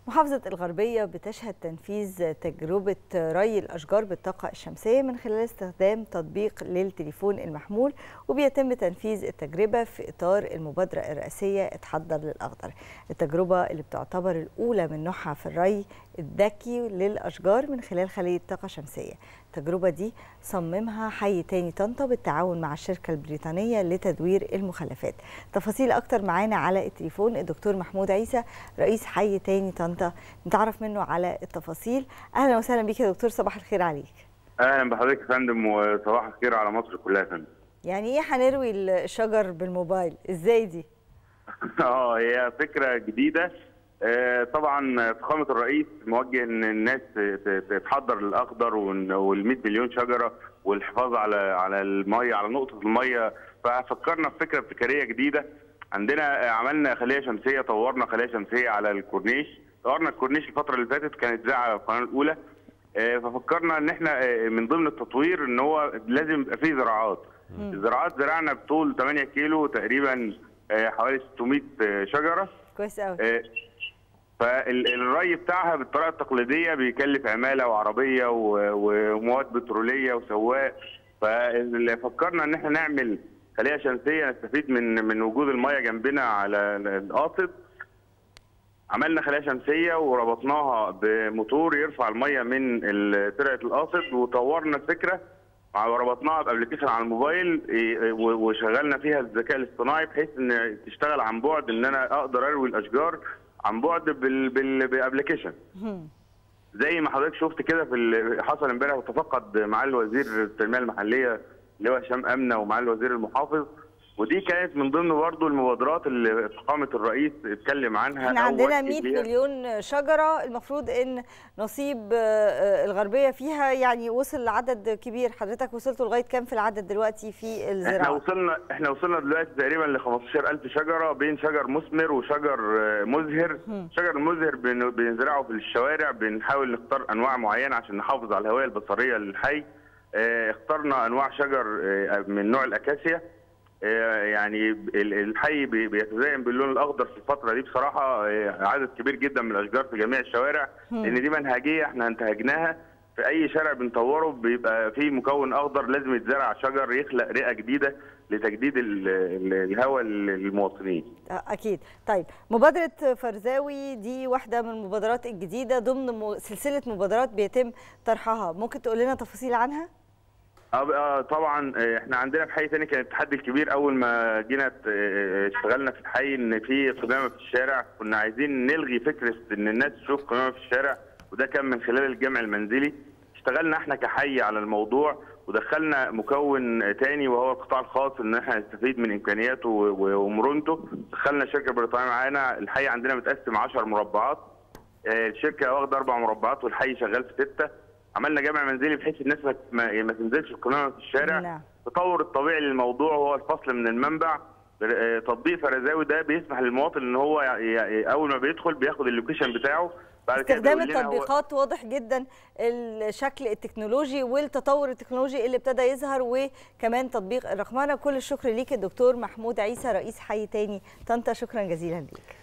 محافظة الغربية بتشهد تنفيذ تجربة ري الأشجار بالطاقة الشمسية من خلال استخدام تطبيق للتليفون المحمول وبيتم تنفيذ التجربة في إطار المبادرة الرئاسية اتحضر للأخضر التجربة اللي بتعتبر الأولى من نوعها في الري الذكي للأشجار من خلال خلية طاقة شمسية التجربة دي صممها حي تاني طنطا بالتعاون مع الشركة البريطانية لتدوير المخلفات تفاصيل أكتر معانا على التليفون الدكتور محمود عيسى رئيس حي تاني طنطا نتعرف منه على التفاصيل أهلا وسهلا بيك يا دكتور صباح الخير عليك اهلا بحضرتك يا فندم وصباح الخير على مصر كلها يا فندم يعني ايه هنروي الشجر بالموبايل ازاي دي اه هي فكره جديده آه، طبعا فخامه الرئيس موجه ان الناس ت- تتحضر للاخضر وال 100 مليون شجره والحفاظ على على الميه على نقطه الميه ففكرنا في فكره ابتكاريه جديده عندنا آه، عملنا خليه شمسيه طورنا خليه شمسيه على الكورنيش طورنا الكورنيش الفتره اللي فاتت كانت ذاعه القناه الاولى آه، ففكرنا ان احنا آه، من ضمن التطوير ان هو لازم يبقى فيه زراعات الزراعات زرعنا بطول 8 كيلو تقريبا آه، حوالي 600 شجره كويس قوي آه، فالري بتاعها بالطريقه التقليديه بيكلف عماله وعربيه و- ومواد بتروليه وسواق فاللي فكرنا ان احنا نعمل خليه شمسيه نستفيد من من وجود الميه جنبنا على القاصد عملنا خلايا شمسيه وربطناها بموتور يرفع الميه من ال- ترعه القاصد وطورنا الفكره وربطناها بابلكيشن على الموبايل إيه، و- وشغلنا فيها الذكاء الاصطناعي بحيث ان تشتغل عن بعد ان انا اقدر اروي الاشجار عن بعد بال بال بابلكيشن هم. زي ما حضرتك شفت كده في ال- حصل امبارح وتفقد معالي وزير التنميه المحليه اللي هو هشام امنه ومعالي الوزير المحافظ ودي كانت من ضمن برضه المبادرات اللي فخامه الرئيس اتكلم عنها احنا أو عندنا وجه 100 ليها. مليون شجرة المفروض ان نصيب آه، آه، الغربية فيها يعني وصل لعدد كبير حضرتك وصلتوا لغاية كام في العدد دلوقتي في احنا الزراعة وصلنا احنا وصلنا دلوقتي تقريبا ل 15000 شجره بين شجر مثمر وشجر آه، مزهر مم. شجر المزهر بن- بنزرعه في الشوارع بنحاول نختار انواع معينه عشان نحافظ على الهويه البصريه للحي آه، اخترنا انواع شجر آه، من نوع الاكاسيا آه، يعني ال- الحي بي- بيتزين باللون الاخضر في الفتره دي بصراحه آه، عدد كبير جدا من الاشجار في جميع الشوارع مم. لان دي منهجيه احنا انتهجناها في اي شارع بنطوره بيبقى فيه مكون اخضر لازم يتزرع شجر يخلق رئه جديده لتجديد ال- ال- الهواء للمواطنين آه، اكيد طيب مبادرة فرزاوي دي واحدة من المبادرات الجديدة ضمن م- سلسلة مبادرات بيتم طرحها ممكن تقول لنا تفاصيل عنها آه، آه، طبعا آه، احنا عندنا في حي تاني كان التحدي الكبير اول ما جينا ت- آه، اشتغلنا في الحي ان في قمامه في الشارع كنا عايزين نلغي فكره ان الناس تشوف قمامه في الشارع وده كان من خلال الجمع المنزلي اشتغلنا احنا كحي على الموضوع ودخلنا مكون تاني وهو القطاع الخاص ان احنا نستفيد من امكانياته و- و- ومرونته دخلنا شركه بريطانيه معانا الحي عندنا متقسم 10 مربعات آه، الشركه واخده اربع مربعات والحي شغال في سته عملنا جمع منزلي بحيث الناس ما- ما ما تنزلش القمامه في الشارع نعم. التطور الطبيعي للموضوع هو الفصل من المنبع آه، تطبيق فرزاوي ده بيسمح للمواطن ان هو ي- ي- اول ما بيدخل بياخد اللوكيشن بتاعه بعد كده استخدام بيقول لنا هو- التطبيقات واضح جدا الشكل التكنولوجي والتطور التكنولوجي اللي ابتدى يظهر وكمان تطبيق الرقمنه كل الشكر ليك الدكتور محمود عيسى رئيس حي تاني طنطا شكرا جزيلا ليك